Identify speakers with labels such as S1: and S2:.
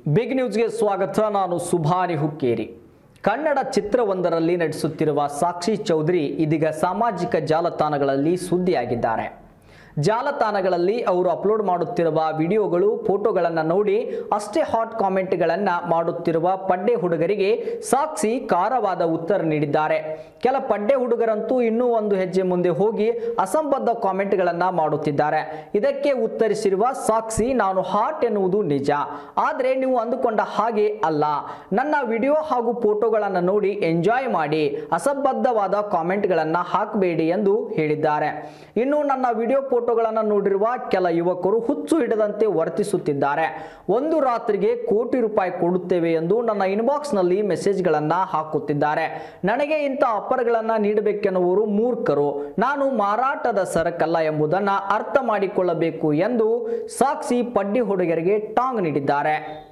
S1: big ನ್ಯೂಸ್ಗೆ ಸ್ವಾಗತ ನಾನು ಸುಭಾನಿ ಹುಕ್ಕೇರಿ ಕನ್ನಡ ಚಿತ್ರವೊಂದರಲ್ಲಿ ನಟಿಸುತ್ತಿರುವ ಸಾಕ್ಷಿ ಚೌಧರಿ ಇದೀಗ ಸಾಮಾಜಿಕ ಜಾಲತಾಣಗಳಲ್ಲಿ ಸುದ್ದಿಯಾಗಿದ್ದಾರೆ ಜಾಲತಾಣಗಳಲ್ಲಿ ಅವರು ಅಪ್ಲೋಡ್ ಮಾಡುತ್ತಿರುವ ವಿಡಿಯೋಗಳು ಫೋಟೋಗಳನ್ನು ನೋಡಿ ಅಷ್ಟೇ ಹಾಟ್ ಕಾಮೆಂಟ್ಗಳನ್ನು ಮಾಡುತ್ತಿರುವ ಪಡ್ಡೆ ಹುಡುಗರಿಗೆ ಸಾಕ್ಷಿ ಖಾರವಾದ ಉತ್ತರ ನೀಡಿದ್ದಾರೆ ಕೆಲ ಪಡ್ಡೆ ಹುಡುಗರಂತೂ ಇನ್ನೂ ಒಂದು ಹೆಜ್ಜೆ ಮುಂದೆ ಹೋಗಿ ಅಸಂಬದ್ಧ ಕಾಮೆಂಟ್ಗಳನ್ನು ಮಾಡುತ್ತಿದ್ದಾರೆ ಇದಕ್ಕೆ ಉತ್ತರಿಸಿರುವ ಸಾಕ್ಷಿ ನಾನು ಹಾಟ್ ಎನ್ನುವುದು ನಿಜ ಆದರೆ ನೀವು ಅಂದುಕೊಂಡ ಹಾಗೆ ಅಲ್ಲ ನನ್ನ ವಿಡಿಯೋ ಹಾಗೂ ಫೋಟೋಗಳನ್ನು ನೋಡಿ ಎಂಜಾಯ್ ಮಾಡಿ ಅಸಂಬದ್ಧವಾದ ಕಾಮೆಂಟ್ಗಳನ್ನು ಹಾಕಬೇಡಿ ಎಂದು ಹೇಳಿದ್ದಾರೆ ಇನ್ನು ನನ್ನ ವಿಡಿಯೋ ಫೋಟೋಗಳನ್ನು ನೋಡಿರುವ ಕೆಲ ಯುವಕರು ಹುಚ್ಚು ಹಿಡದಂತೆ ವರ್ತಿಸುತ್ತಿದ್ದಾರೆ ಒಂದು ರಾತ್ರಿಗೆ ಕೋಟಿ ರೂಪಾಯಿ ಕೊಡುತ್ತೇವೆ ಎಂದು ನನ್ನ ಇನ್ಬಾಕ್ಸ್ನಲ್ಲಿ ಮೆಸೇಜ್ಗಳನ್ನು ಹಾಕುತ್ತಿದ್ದಾರೆ ನನಗೆ ಇಂಥ ಆಫರ್ಗಳನ್ನು ನೀಡಬೇಕೆನ್ನುವರು ಮೂರ್ಖರು ನಾನು ಮಾರಾಟದ ಸರಕಲ್ಲ ಎಂಬುದನ್ನು ಅರ್ಥ ಮಾಡಿಕೊಳ್ಳಬೇಕು ಎಂದು ಸಾಕ್ಷಿ ಪಡ್ಡಿ ಹುಡುಗರಿಗೆ ಟಾಂಗ್ ನೀಡಿದ್ದಾರೆ